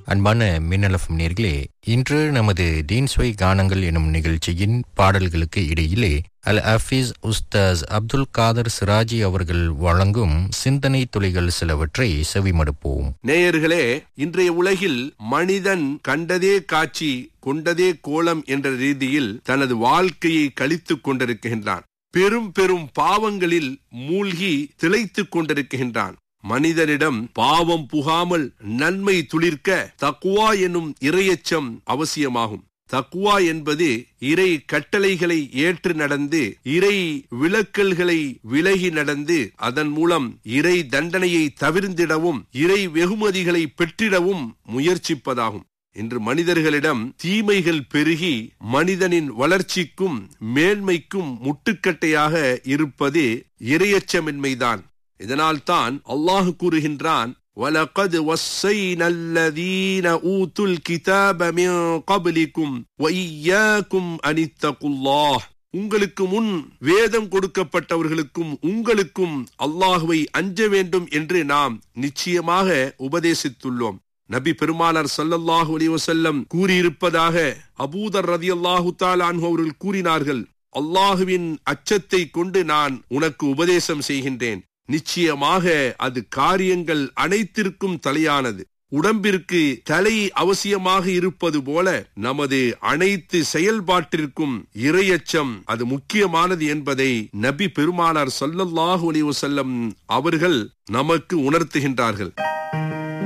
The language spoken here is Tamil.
அன்பான மின்னலஃபம் நேர்களே இன்று நமது டீன்ஸ்வை கானங்கள் எனும் நிகழ்ச்சியின் பாடல்களுக்கு இடையிலே அல் ஹஃபீஸ் உஸ்தாஸ் அப்துல் காதர் சிராஜி அவர்கள் வழங்கும் சிந்தனை துளிகள் சிலவற்றை செவிமடுப்போம் நேயர்களே இன்றைய உலகில் மனிதன் கண்டதே காட்சி கொண்டதே கோலம் என்ற ரீதியில் தனது வாழ்க்கையை கழித்துக் கொண்டிருக்கின்றான் பெரும் பெரும் பாவங்களில் மூழ்கி திளைத்துக் கொண்டிருக்கின்றான் மனிதனிடம் பாவம் புகாமல் நன்மை துளிர்க்க தக்குவா எனும் இரையச்சம் அவசியமாகும் தக்குவா என்பது இறை கட்டளைகளை ஏற்று நடந்து இறை விளக்கல்களை விலகி நடந்து அதன் மூலம் இறை தண்டனையை தவிர்ந்திடவும் இறை வெகுமதிகளை பெற்றிடவும் முயற்சிப்பதாகும் இன்று மனிதர்களிடம் தீமைகள் பெருகி மனிதனின் வளர்ச்சிக்கும் மேன்மைக்கும் முட்டுக்கட்டையாக இருப்பது இரையச்சமின்மைதான் இதனால்தான் அல்லாஹ் கூறுகின்றான் وَلَقَدْ وَصَّيْنَا الَّذِينَ أُوتُوا الْكِتَابَ مِنْ قَبْلِكُمْ وَإِيَّاكُمْ أَنِ اتَّقُوا اللَّهَ உங்களுக்கு முன் வேதம் கொடுக்கப்பட்டவர்களுக்கும் உங்களுக்கும் அல்லாஹுவை அஞ்ச வேண்டும் என்று நாம் நிச்சயமாக உபதேசித்துள்ளோம் நபி பெருமானார் சல்லல்லாஹு அலைஹி வஸல்லம் கூறியிருப்பதாக அபூதர் ரதியல்லாஹு தஆலா அன்ஹு அவர்கள் கூறினார்கள் அல்லாஹுவின் அச்சத்தை கொண்டு நான் உனக்கு உபதேசம் செய்கின்றேன் நிச்சயமாக அது காரியங்கள் அனைத்திற்கும் தலையானது உடம்பிற்கு தலை அவசியமாக இருப்பது போல நமது அனைத்து செயல்பாட்டிற்கும் இரையச்சம் அது முக்கியமானது என்பதை நபி பெருமானார் சொல்லல்லாஹு அலைஹி வஸல்லம் அவர்கள் நமக்கு உணர்த்துகின்றார்கள்